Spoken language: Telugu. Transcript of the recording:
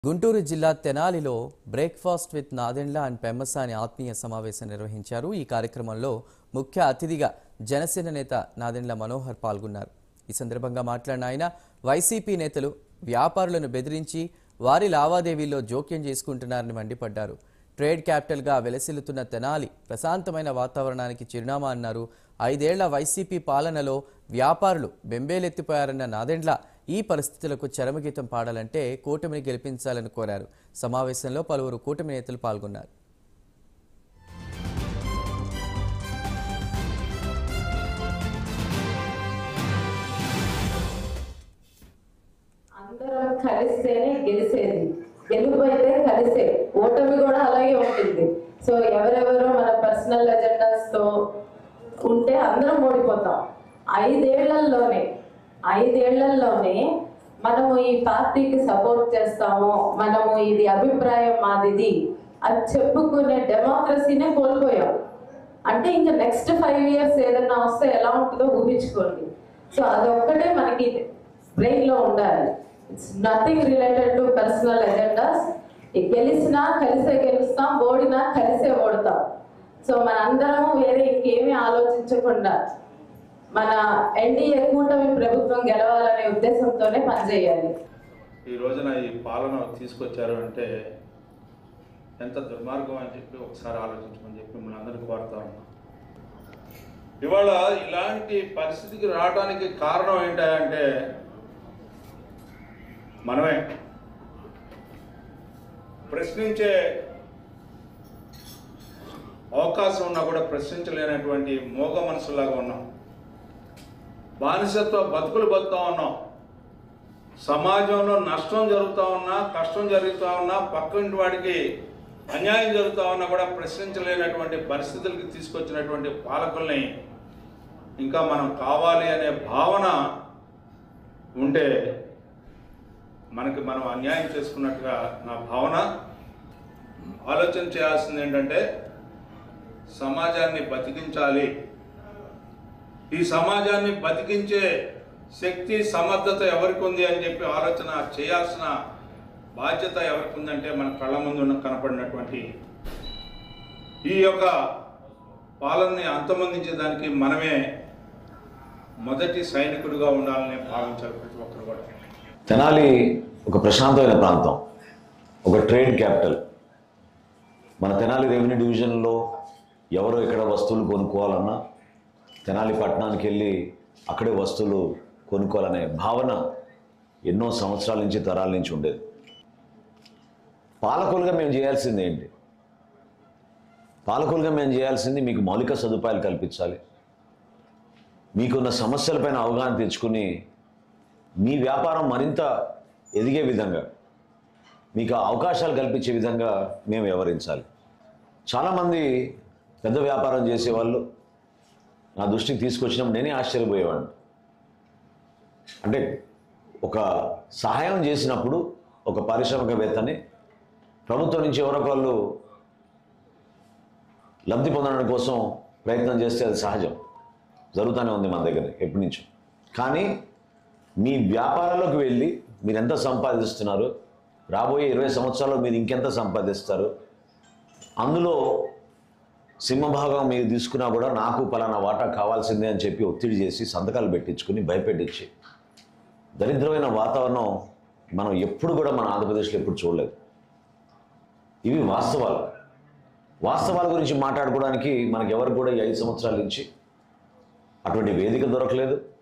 గుంటూరు జిల్లా తెనాలిలో breakfast with Nadendla and Pemmasani ఆత్మీయ సమావేశం నిర్వహించారు ఈ కార్యక్రమంలో ముఖ్య అతిథిగా జనసేన నేత నాదెండ్ల మనోహర్ పాల్గొన్నారు ఈ సందర్భంగా మాట్లాడిన ఆయన వైసీపీ నేతలు వ్యాపారులను బెదిరించి వారి లావాదేవీల్లో జోక్యం చేసుకుంటున్నారని మండిపడ్డారు ట్రేడ్ క్యాపిటల్గా వెలసిల్లుతున్న తెనాలి ప్రశాంతమైన వాతావరణానికి చిరునామా అన్నారు ఐదేళ్ల వైసీపీ పాలనలో వ్యాపారులు బెంబేలెత్తిపోయారన్న నాదెండ్ల ఈ పరిస్థితులకు చరమగీతం పాడాలంటే కూటమిని గెలిపించాలని కోరారు సమావేశంలో పలువురు కూటమి నేతలు పాల్గొన్నారు అందరం కలిస్తేనే గెలిచేది గెలుపు అయితే కలిసే ఓటమి కూడా అలాగే ఉంటుంది సో ఎవరెవరో మన పర్సనల్ ఎజెండాస్ తో ఉంటే అందరం ఓడిపోతాం ఐదేళ్లలోనే ఐదేళ్లలోనే మనము ఈ పార్టీకి సపోర్ట్ చేస్తాము మనము ఇది అభిప్రాయం మాదిది అది చెప్పుకునే డెమోక్రసీనే కోల్పోయాం అంటే ఇంకా నెక్స్ట్ ఫైవ్ ఇయర్స్ ఏదైనా వస్తే ఎలా ఉంటుందో ఊహించుకోండి సో అదొక్కటే మనకి బ్రెయిన్ లో ఉండాలి it's nothing related to personal agendas గెలిచినా కలిసే గెలుస్తాం ఓడినా కలిసే ఓడతాం సో మన అందరము వేరే ఇంకేమీ ఆలోచించకుండా మన ఎన్డీఏ కూటమి ప్రభుత్వం గెలవాలనే ఉద్దేశంతోనే పనిచేయాలి ఈ రోజున ఈ పాలన తీసుకొచ్చారు అంటే ఎంత దుర్మార్గం అని చెప్పి ఒకసారి ఆలోచించమని చెప్పి మిమ్మల్ని అందరికీ కోరుతా ఉన్నా ఇవాళ ఇలాంటి పరిస్థితికి రావడానికి కారణం ఏంటంటే మనమే ప్రశ్నించే అవకాశం ఉన్నా కూడా ప్రశ్నించలేనటువంటి మోగ మనసులాగా ఉన్నాం బానిసత్వ బతుకులు బతుకుతా ఉన్నాం సమాజంలో నష్టం జరుగుతూ ఉన్నా కష్టం జరుగుతూ ఉన్నా పక్కింటి వాడికి అన్యాయం జరుగుతూ ఉన్నా కూడా ప్రశ్నించలేనటువంటి పరిస్థితులకి తీసుకొచ్చినటువంటి పాలకుల్ని ఇంకా మనం కావాలి అనే భావన ఉంటే మనకి మనం అన్యాయం చేసుకున్నట్టుగా నా భావన ఆలోచన చేయాల్సింది ఏంటంటే సమాజాన్ని బతికించాలి ఈ సమాజాన్ని బతికించే శక్తి సమర్థత ఎవరికి ఉంది అని చెప్పి ఆలోచన చేయాల్సిన బాధ్యత ఎవరికి ఉందంటే మన కళ్ళ ముందు ఉన్న కనపడినటువంటి ఈ యొక్క పాలనని అంతమొందించేదానికి మనమే మొదటి సైనికుడిగా ఉండాలని భావించాలి ప్రతి ఒక్కరు కూడా తెనాలి ఒక ప్రశాంతమైన ప్రాంతం ఒక ట్రేడ్ క్యాపిటల్ మన తెనాలి రెవెన్యూ డివిజన్లో ఎవరు ఎక్కడ వస్తువులు కొనుక్కోవాలన్నా తెనాలి పట్టణానికి వెళ్ళి అక్కడే వస్తువులు కొనుక్కోవాలనే భావన ఎన్నో సంవత్సరాల నుంచి తరాల నుంచి ఉండేది పాలకులుగా మేము చేయాల్సింది ఏంటి పాలకులుగా మేము చేయాల్సింది మీకు మౌలిక సదుపాయాలు కల్పించాలి మీకున్న సమస్యలపైన అవగాహన తెచ్చుకుని మీ వ్యాపారం మరింత ఎదిగే విధంగా మీకు ఆ అవకాశాలు కల్పించే విధంగా మేము వ్యవహరించాలి చాలామంది పెద్ద వ్యాపారం చేసేవాళ్ళు నా దృష్టికి తీసుకొచ్చినప్పుడు నేనే ఆశ్చర్యపోయేవాడిని అంటే ఒక సహాయం చేసినప్పుడు ఒక పారిశ్రామికవేత్తని ప్రభుత్వం నుంచి ఎవరొకళ్ళు లబ్ధి పొందడం కోసం ప్రయత్నం చేస్తే అది సహజం జరుగుతూనే ఉంది మన దగ్గర ఎప్పటి నుంచో కానీ మీ వ్యాపారంలోకి వెళ్ళి మీరు ఎంత సంపాదిస్తున్నారు రాబోయే ఇరవై సంవత్సరాల్లో మీరు ఇంకెంత సంపాదిస్తారు అందులో సింహభాగం మీరు తీసుకున్నా కూడా నాకు పలానా వాటా కావాల్సిందే అని చెప్పి ఒత్తిడి చేసి సంతకాలు పెట్టించుకుని భయపెట్టించి దరిద్రమైన వాతావరణం మనం ఎప్పుడు కూడా మన ఆంధ్రప్రదేశ్లో ఎప్పుడు చూడలేదు ఇవి వాస్తవాలు వాస్తవాల గురించి మాట్లాడుకోవడానికి మనకి ఎవరు కూడా ఈ ఐదు సంవత్సరాల నుంచి అటువంటి వేదిక దొరకలేదు